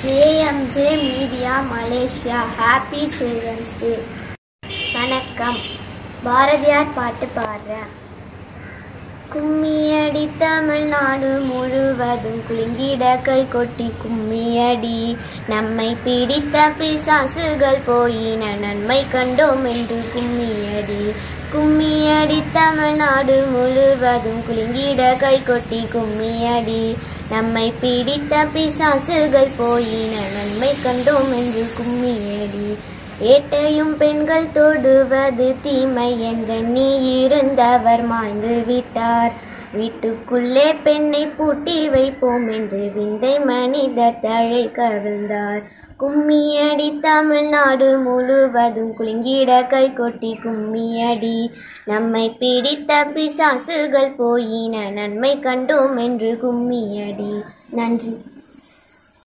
JMJ media Malaysia happy children's day வணக்கம் பாரதியார் பாட்டு பாடுறேன் கும்மியடி தமிழ்நாடு முழுவதும் குலுங்கிட கை கொட்டி கும்மியடி நம்மை பிடித்த பிசாசுகள் போயின நன்மை கண்டோம் என்று கும்மியடி கும்மியடி தமிழ்நாடு முழுவதும் குலுங்கிட கை கொட்டி கும்மியடி நம்மை பிடித்த பிசாசுகள் போயின நன்மை கண்டோம் என்று கும்மியடி ஏட்டையும் பெண்கள் தொடுவது தீமை என்ற நீ இருந்தவர் மாய்ந்து விட்டார் வீட்டுக்குள்ளே பெண்ணை பூட்டி வைப்போம் என்று விந்தை மனிதர் தழை கவிழ்ந்தார் கும்மியடி தமிழ்நாடு முழுவதும் குலுங்கிட கை கொட்டி கும்மியடி நம்மை பிடித்த பிசாசுகள் போயின நன்மை கண்டோம் என்று கும்மியடி நன்றி